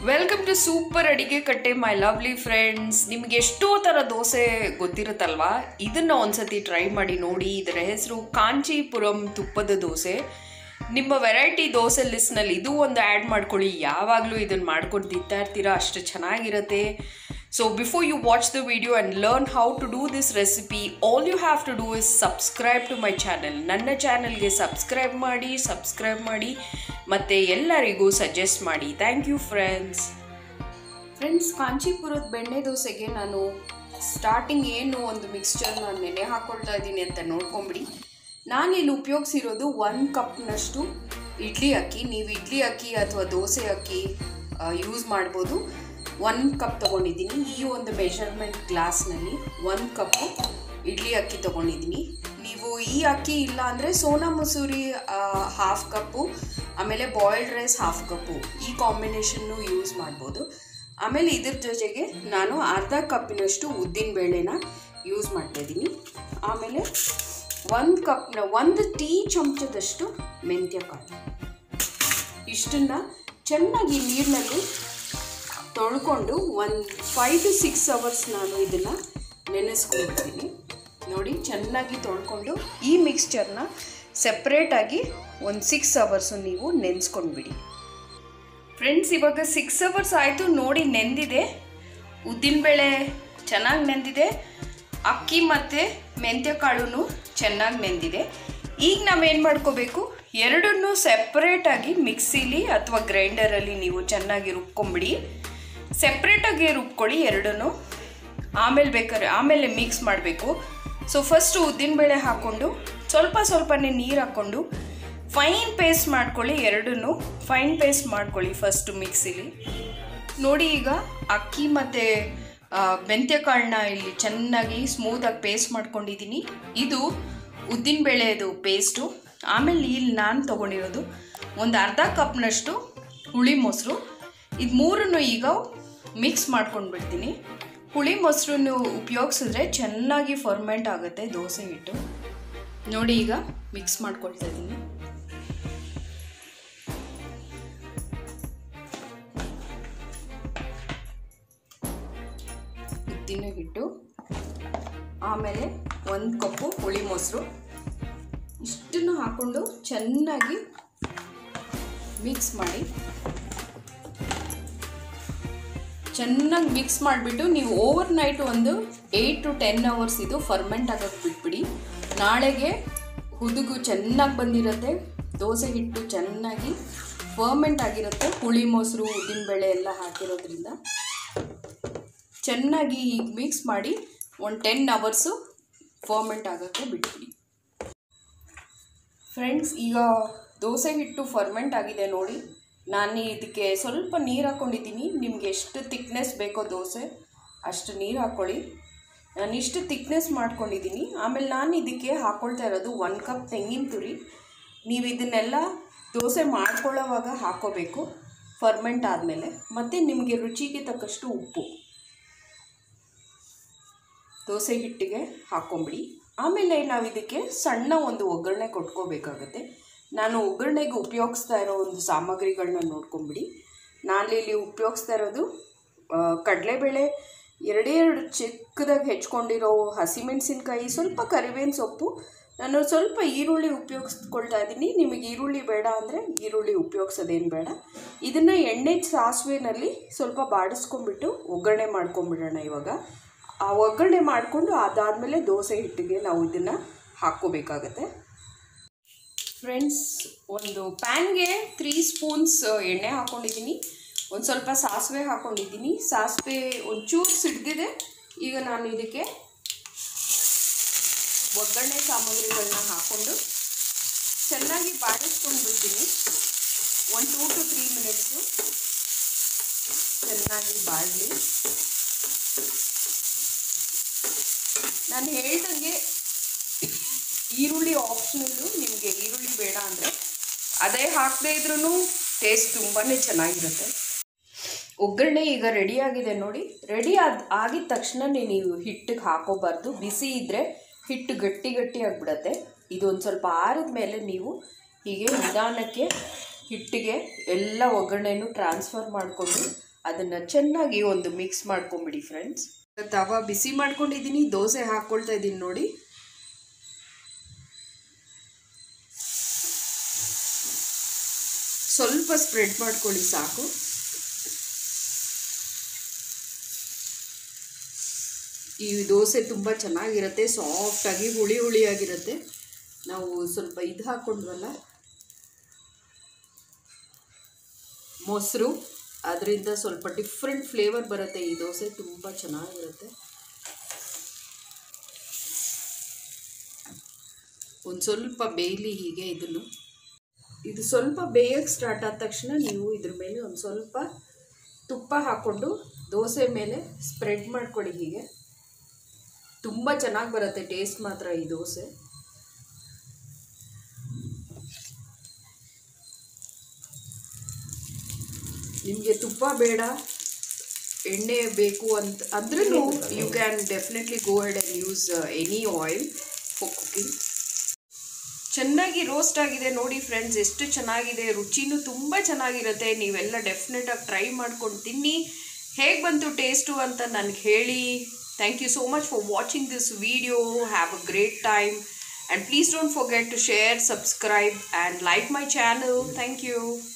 welcome to super ಅಡಿಗೆ ಕಟ್ಟೆ my lovely friends ನಿಮ್ಗೆ ಎಷ್ಟೋ ಥರ ದೋಸೆ ಗೊತ್ತಿರುತ್ತಲ್ವಾ ಇದನ್ನ ಒಂದ್ಸತಿ ಟ್ರೈ ಮಾಡಿ ನೋಡಿ ಇದರ ಹೆಸರು ಕಾಂಚೀಪುರಂ ತುಪ್ಪದ ದೋಸೆ ನಿಮ್ಮ ವೆರೈಟಿ ದೋಸೆ ಲಿಸ್ಟ್ನಲ್ಲಿ ಇದು ಒಂದು ಆ್ಯಡ್ ಮಾಡ್ಕೊಳ್ಳಿ ಯಾವಾಗಲೂ ಇದನ್ನು ಮಾಡ್ಕೊಂಡು ತಿಂತಾ ಇರ್ತೀರಾ ಅಷ್ಟು ಚೆನ್ನಾಗಿರುತ್ತೆ so before you watch the video and learn how to do this recipe all you have to do is subscribe to my channel ನನ್ನ ಚಾನಲ್ಗೆ ಸಬ್ಸ್ಕ್ರೈಬ್ ಮಾಡಿ ಸಬ್ಸ್ಕ್ರೈಬ್ ಮಾಡಿ ಮತ್ತು ಎಲ್ಲರಿಗೂ ಸಜೆಸ್ಟ್ ಮಾಡಿ ಥ್ಯಾಂಕ್ ಯು ಫ್ರೆಂಡ್ಸ್ ಫ್ರೆಂಡ್ಸ್ ಕಾಂಚೀಪುರದ ಬೆಣ್ಣೆ ದೋಸೆಗೆ ನಾನು ಸ್ಟಾರ್ಟಿಂಗ್ ಏನು ಒಂದು ಮಿಕ್ಸ್ಚರ್ ನಾನು ನೆನೆ ಹಾಕ್ಕೊಳ್ತಾ ಇದ್ದೀನಿ ಅಂತ ನೋಡ್ಕೊಂಬಿಡಿ ನಾನಿಲ್ಲಿ ಉಪಯೋಗಿಸಿರೋದು ಒಂದು ಕಪ್ನಷ್ಟು ಇಡ್ಲಿ ಅಕ್ಕಿ ನೀವು ಇಡ್ಲಿ ಅಕ್ಕಿ ಅಥವಾ ದೋಸೆ ಅಕ್ಕಿ ಯೂಸ್ ಮಾಡ್ಬೋದು ಒಂದು ಕಪ್ ತೊಗೊಂಡಿದ್ದೀನಿ ಈ ಒಂದು ಮೆಷರ್ಮೆಂಟ್ ಗ್ಲಾಸ್ನಲ್ಲಿ ಒಂದು ಕಪ್ಪು ಇಡ್ಲಿ ಅಕ್ಕಿ ತೊಗೊಂಡಿದ್ದೀನಿ ನೀವು ಈ ಅಕ್ಕಿ ಇಲ್ಲ ಅಂದರೆ ಸೋನಾ ಮಸೂರಿ ಹಾಫ್ ಕಪ್ಪು ಆಮೇಲೆ ಬಾಯ್ಲ್ಡ್ ರೈಸ್ ಹಾಫ್ ಕಪ್ಪು ಈ ಕಾಂಬಿನೇಷನ್ನು ಯೂಸ್ ಮಾಡ್ಬೋದು ಆಮೇಲೆ ಇದ್ರ ಜೊತೆಗೆ ನಾನು ಅರ್ಧ ಕಪ್ಪಿನಷ್ಟು ಉದ್ದಿನ ಬೇಳೆನ ಯೂಸ್ ಮಾಡ್ತಾಯಿದ್ದೀನಿ ಆಮೇಲೆ ಒಂದು ಕಪ್ನ ಒಂದು ಟೀ ಚಮಚದಷ್ಟು ಮೆಂತ್ಯ ಕಾಳು ಇಷ್ಟನ್ನು ಚೆನ್ನಾಗಿ ನೀರಿನಲ್ಲಿ ತೊಳ್ಕೊಂಡು ಒಂದು ಫೈವ್ ಟು ಸಿಕ್ಸ್ ಅವರ್ಸ್ ನಾನು ಇದನ್ನು ನೆನೆಸ್ಕೊಂಡಿರ್ತೀನಿ ನೋಡಿ ಚೆನ್ನಾಗಿ ತೊಳ್ಕೊಂಡು ಈ ಮಿಕ್ಸ್ಚರ್ನ ಸೆಪ್ರೇಟಾಗಿ ಒಂದು ಸಿಕ್ಸ್ ಅವರ್ಸು ನೀವು ನೆನೆಸ್ಕೊಂಡ್ಬಿಡಿ ಫ್ರೆಂಡ್ಸ್ ಇವಾಗ ಸಿಕ್ಸ್ ಅವರ್ಸ್ ಆಯಿತು ನೋಡಿ ನೆಂದಿದೆ ಉದ್ದಿನಬೇಳೆ ಚೆನ್ನಾಗಿ ನೆಂದಿದೆ ಅಕ್ಕಿ ಮತ್ತು ಮೆಂತ್ಯ ಕಾಳು ಚೆನ್ನಾಗಿ ನೆಂದಿದೆ ಈಗ ನಾವೇನು ಮಾಡ್ಕೋಬೇಕು ಎರಡನ್ನೂ ಸೆಪ್ರೇಟಾಗಿ ಮಿಕ್ಸಿಲಿ ಅಥವಾ ಗ್ರೈಂಡರಲ್ಲಿ ನೀವು ಚೆನ್ನಾಗಿ ರುಬ್ಕೊಂಬಿಡಿ ಸೆಪ್ರೇಟಾಗಿ ರುಬ್ಕೊಳ್ಳಿ ಎರಡನ್ನೂ ಆಮೇಲೆ ಬೇಕಾದ್ರೆ ಆಮೇಲೆ ಮಿಕ್ಸ್ ಮಾಡಬೇಕು ಸೊ ಫಸ್ಟು ಉದ್ದಿನಬೇಳೆ ಹಾಕ್ಕೊಂಡು ಸ್ವಲ್ಪ ಸ್ವಲ್ಪನೇ ನೀರು ಹಾಕ್ಕೊಂಡು ಫೈನ್ ಪೇಸ್ಟ್ ಮಾಡ್ಕೊಳ್ಳಿ ಎರಡನ್ನೂ ಫೈನ್ ಪೇಸ್ಟ್ ಮಾಡ್ಕೊಳ್ಳಿ ಫಸ್ಟು ಮಿಕ್ಸಿಲಿ ನೋಡಿ ಈಗ ಅಕ್ಕಿ ಮತ್ತು ಮೆಂತ್ಯ ಕಾಳನ್ನ ಇಲ್ಲಿ ಚೆನ್ನಾಗಿ ಸ್ಮೂತಾಗಿ ಪೇಸ್ಟ್ ಮಾಡ್ಕೊಂಡಿದ್ದೀನಿ ಇದು ಉದ್ದಿನಬೇಳೆದು ಪೇಸ್ಟು ಆಮೇಲೆ ಇಲ್ಲಿ ನಾನು ತೊಗೊಂಡಿರೋದು ಒಂದು ಅರ್ಧ ಕಪ್ನಷ್ಟು ಹುಳಿ ಮೊಸರು ಇದು ಮೂರನ್ನು ಈಗ ಮಿಕ್ಸ್ ಮಾಡ್ಕೊಂಡು ಬಿಡ್ತೀನಿ ಹುಳಿ ಮೊಸರನ್ನು ಉಪಯೋಗಿಸಿದ್ರೆ ಚೆನ್ನಾಗಿ ಫರ್ಮೆಂಟ್ ಆಗುತ್ತೆ ದೋಸೆ ಹಿಟ್ಟು ನೋಡಿ ಈಗ ಮಿಕ್ಸ್ ಮಾಡ್ಕೊಳ್ತಾ ಇದ್ದೀನಿ ಉದ್ದಿನ ಹಿಟ್ಟು ಆಮೇಲೆ ಒಂದು ಕಪ್ಪು ಹುಳಿ ಮೊಸರು ಇಷ್ಟನ್ನು ಹಾಕ್ಕೊಂಡು ಚೆನ್ನಾಗಿ ಮಿಕ್ಸ್ ಮಾಡಿ ಚೆನ್ನಾಗಿ ಮಿಕ್ಸ್ ಮಾಡಿಬಿಟ್ಟು ನೀವು ಓವರ್ ನೈಟ್ ಒಂದು ಏಯ್ಟ್ ಟು ಟೆನ್ ಅವರ್ಸ್ ಇದು ಫರ್ಮೆಂಟ್ ಆಗೋಕ್ಕೆ ಬಿಟ್ಬಿಡಿ ನಾಳೆಗೆ ಹುದುಗು ಚೆನ್ನಾಗಿ ಬಂದಿರುತ್ತೆ ದೋಸೆ ಹಿಟ್ಟು ಚೆನ್ನಾಗಿ ಫರ್ಮೆಂಟ್ ಆಗಿರುತ್ತೆ ಹುಳಿ ಮೊಸರು ಉದ್ದಿನಬೇಳೆ ಎಲ್ಲ ಹಾಕಿರೋದ್ರಿಂದ ಚೆನ್ನಾಗಿ ಈಗ ಮಿಕ್ಸ್ ಮಾಡಿ ಒಂದು ಟೆನ್ ಅವರ್ಸು ಫರ್ಮೆಂಟ್ ಆಗೋಕ್ಕೆ ಬಿಟ್ಬಿಡಿ ಫ್ರೆಂಡ್ಸ್ ಈಗ ದೋಸೆ ಹಿಟ್ಟು ಫರ್ಮೆಂಟ್ ಆಗಿದೆ ನೋಡಿ ನಾನು ಇದಕ್ಕೆ ಸ್ವಲ್ಪ ನೀರು ಹಾಕ್ಕೊಂಡಿದ್ದೀನಿ ನಿಮ್ಗೆ ಎಷ್ಟು ತಿಕ್ನೆಸ್ ಬೇಕೋ ದೋಸೆ ಅಷ್ಟು ನೀರು ಹಾಕ್ಕೊಳ್ಳಿ ನಾನು ಇಷ್ಟು ತಿಕ್ನೆಸ್ ಮಾಡ್ಕೊಂಡಿದ್ದೀನಿ ಆಮೇಲೆ ನಾನು ಇದಕ್ಕೆ ಹಾಕ್ಕೊಳ್ತಾ ಇರೋದು ಒಂದು ಕಪ್ ತೆಂಗಿನ ತುರಿ ನೀವು ಇದನ್ನೆಲ್ಲ ದೋಸೆ ಮಾಡ್ಕೊಳ್ಳೋವಾಗ ಹಾಕ್ಕೋಬೇಕು ಫರ್ಮೆಂಟ್ ಆದಮೇಲೆ ಮತ್ತು ನಿಮಗೆ ರುಚಿಗೆ ತಕ್ಕಷ್ಟು ಉಪ್ಪು ದೋಸೆ ಹಿಟ್ಟಿಗೆ ಹಾಕ್ಕೊಂಬಿಡಿ ಆಮೇಲೆ ನಾವು ಇದಕ್ಕೆ ಸಣ್ಣ ಒಂದು ಒಗ್ಗರಣೆ ಕೊಟ್ಕೋಬೇಕಾಗತ್ತೆ ನಾನು ಒಗ್ಗರಣೆಗೆ ಉಪಯೋಗಿಸ್ತಾ ಇರೋ ಒಂದು ಸಾಮಗ್ರಿಗಳನ್ನ ನೋಡ್ಕೊಂಬಿಡಿ ನಾನಿಲ್ಲಿ ಉಪಯೋಗಿಸ್ತಾ ಇರೋದು ಕಡಲೆಬೇಳೆ ಎರಡೇ ಎರಡು ಚಿಕ್ಕದಾಗಿ ಹೆಚ್ಕೊಂಡಿರೋ ಹಸಿಮೆಣಸಿನ್ಕಾಯಿ ಸ್ವಲ್ಪ ಕರಿಬೇವಿನ ಸೊಪ್ಪು ನಾನು ಸ್ವಲ್ಪ ಈರುಳ್ಳಿ ಉಪಯೋಗಿಸ್ಕೊಳ್ತಾ ಇದ್ದೀನಿ ನಿಮಗೆ ಈರುಳ್ಳಿ ಬೇಡ ಅಂದರೆ ಈರುಳ್ಳಿ ಉಪಯೋಗಿಸೋದೇನು ಬೇಡ ಇದನ್ನು ಎಣ್ಣೆ ಸಾಸಿವೆನಲ್ಲಿ ಸ್ವಲ್ಪ ಬಾಡಿಸ್ಕೊಂಡ್ಬಿಟ್ಟು ಒಗ್ಗರಣೆ ಮಾಡ್ಕೊಂಬಿಡೋಣ ಇವಾಗ ಆ ಒಗ್ಗರಣೆ ಮಾಡಿಕೊಂಡು ಅದಾದಮೇಲೆ ದೋಸೆ ಹಿಟ್ಟಿಗೆ ನಾವು ಇದನ್ನು ಹಾಕ್ಕೋಬೇಕಾಗತ್ತೆ ಫ್ರೆಂಡ್ಸ್ ಒಂದು ಪ್ಯಾನ್ಗೆ ತ್ರೀ ಸ್ಪೂನ್ಸ್ ಎಣ್ಣೆ ಹಾಕ್ಕೊಂಡಿದ್ದೀನಿ ಒಂದು ಸ್ವಲ್ಪ ಸಾಸಿವೆ ಹಾಕ್ಕೊಂಡಿದ್ದೀನಿ ಸಾಸಿವೆ ಒಂಚೂರು ಸಿಡ್ದಿದೆ ಈಗ ನಾನು ಇದಕ್ಕೆ ಒಗ್ಗರಣೆ ಸಾಮಗ್ರಿಗಳನ್ನ ಹಾಕ್ಕೊಂಡು ಚೆನ್ನಾಗಿ ಬಾಡಿಸ್ಕೊಂಡು ಬಿಡ್ತೀನಿ ಒಂದು ಟೂ ಟು ತ್ರೀ ಮಿನಿಟ್ಸು ಚೆನ್ನಾಗಿ ಬಾಡಲಿ ನಾನು ಹೇಳ್ದಂಗೆ ಈರುಳ್ಳಿ ಆಪ್ಷನಲ್ಲು ನಿಮಗೆ ಈರುಳ್ಳಿ ಬೇಡ ಅಂದರೆ ಅದೇ ಹಾಕದೇ ಇದ್ರೂ ಟೇಸ್ಟ್ ತುಂಬಾ ಚೆನ್ನಾಗಿರುತ್ತೆ ಒಗ್ಗರಣೆ ಈಗ ರೆಡಿಯಾಗಿದೆ ನೋಡಿ ರೆಡಿ ಆದ ಆಗಿದ ತಕ್ಷಣನೇ ನೀವು ಹಿಟ್ಟಿಗೆ ಹಾಕೋಬಾರ್ದು ಬಿಸಿ ಇದ್ದರೆ ಹಿಟ್ಟು ಗಟ್ಟಿ ಗಟ್ಟಿ ಆಗಿಬಿಡತ್ತೆ ಇದೊಂದು ಸ್ವಲ್ಪ ಆರಿದ ಮೇಲೆ ನೀವು ಹೀಗೆ ನಿಧಾನಕ್ಕೆ ಹಿಟ್ಟಿಗೆ ಎಲ್ಲ ಒಗ್ಗರಣೆನೂ ಟ್ರಾನ್ಸ್ಫರ್ ಮಾಡಿಕೊಂಡು ಅದನ್ನು ಚೆನ್ನಾಗಿ ಒಂದು ಮಿಕ್ಸ್ ಮಾಡ್ಕೊಂಬಿಡಿ ಫ್ರೆಂಡ್ಸ್ ತವ ಬಿಸಿ ಮಾಡ್ಕೊಂಡಿದ್ದೀನಿ ದೋಸೆ ಹಾಕ್ಕೊಳ್ತಾ ಇದ್ದೀನಿ ನೋಡಿ ಸ್ವಲ್ಪ ಸ್ಪ್ರೆಡ್ ಮಾಡ್ಕೊಳ್ಳಿ ಸಾಕು ಈ ದೋಸೆ ತುಂಬ ಚೆನ್ನಾಗಿರುತ್ತೆ ಸಾಫ್ಟಾಗಿ ಹುಳಿ ಹುಳಿಯಾಗಿರುತ್ತೆ ನಾವು ಸ್ವಲ್ಪ ಇದು ಹಾಕ್ಕೊಂಡ್ವಲ್ಲ ಮೊಸರು ಅದರಿಂದ ಸ್ವಲ್ಪ ಡಿಫ್ರೆಂಟ್ ಫ್ಲೇವರ್ ಬರುತ್ತೆ ಈ ದೋಸೆ ತುಂಬ ಚೆನ್ನಾಗಿರುತ್ತೆ ಒಂದು ಸ್ವಲ್ಪ ಬೇಯಲಿ ಹೀಗೆ ಇದನ್ನು ಇದು ಸ್ವಲ್ಪ ಬೇಯಕ್ಕೆ ಸ್ಟಾರ್ಟ್ ಆದ ತಕ್ಷಣ ನೀವು ಇದ್ರ ಮೇಲೆ ಒಂದು ಸ್ವಲ್ಪ ತುಪ್ಪ ಹಾಕ್ಕೊಂಡು ದೋಸೆ ಮೇಲೆ ಸ್ಪ್ರೆಡ್ ಮಾಡ್ಕೊಳ್ಳಿ ಹೀಗೆ ತುಂಬ ಚೆನ್ನಾಗಿ ಬರುತ್ತೆ ಟೇಸ್ಟ್ ಮಾತ್ರ ಈ ದೋಸೆ ನಿಮಗೆ ತುಪ್ಪ ಬೇಡ ಎಣ್ಣೆ ಬೇಕು ಅಂತ ಅಂದ್ರೂ you can definitely go head and use any oil for cooking ಚೆನ್ನಾಗಿ ರೋಸ್ಟ್ ಆಗಿದೆ ನೋಡಿ ಫ್ರೆಂಡ್ಸ್ ಎಷ್ಟು ಚೆನ್ನಾಗಿದೆ ರುಚಿನೂ ತುಂಬ ಚೆನ್ನಾಗಿರುತ್ತೆ ನೀವೆಲ್ಲ ಡೆಫಿನೆಟಾಗಿ ಟ್ರೈ ಮಾಡ್ಕೊಂಡು ತಿನ್ನಿ ಹೇಗೆ ಬಂತು ಟೇಸ್ಟು ಅಂತ ನನಗೆ ಹೇಳಿ thank you so much for watching this video have a great time and please don't forget to share subscribe and like my channel thank you